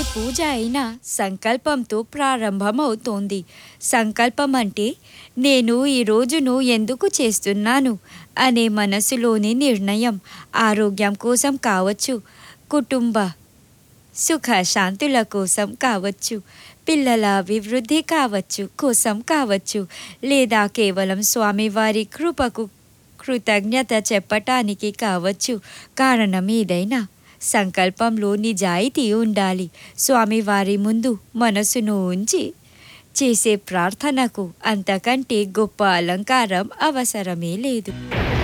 పూజ అయినా సంకల్పంతో ప్రారంభమవుతోంది సంకల్పం అంటే నేను ఈ రోజును ఎందుకు చేస్తున్నాను అనే మనసులోని నిర్ణయం ఆరోగ్యం కోసం కావచ్చు కుటుంబ సుఖ శాంతుల కోసం కావచ్చు పిల్లల అభివృద్ధి కావచ్చు కోసం కావచ్చు లేదా కేవలం స్వామివారి కృపకు కృతజ్ఞత చెప్పటానికి కావచ్చు కారణం ఏదైనా సంకల్పంలో నిజాయితీ ఉండాలి స్వామివారి ముందు మనసును ఉంచి చేసే ప్రార్థనకు అంతకంటే గొప్ప అలంకారం అవసరమే లేదు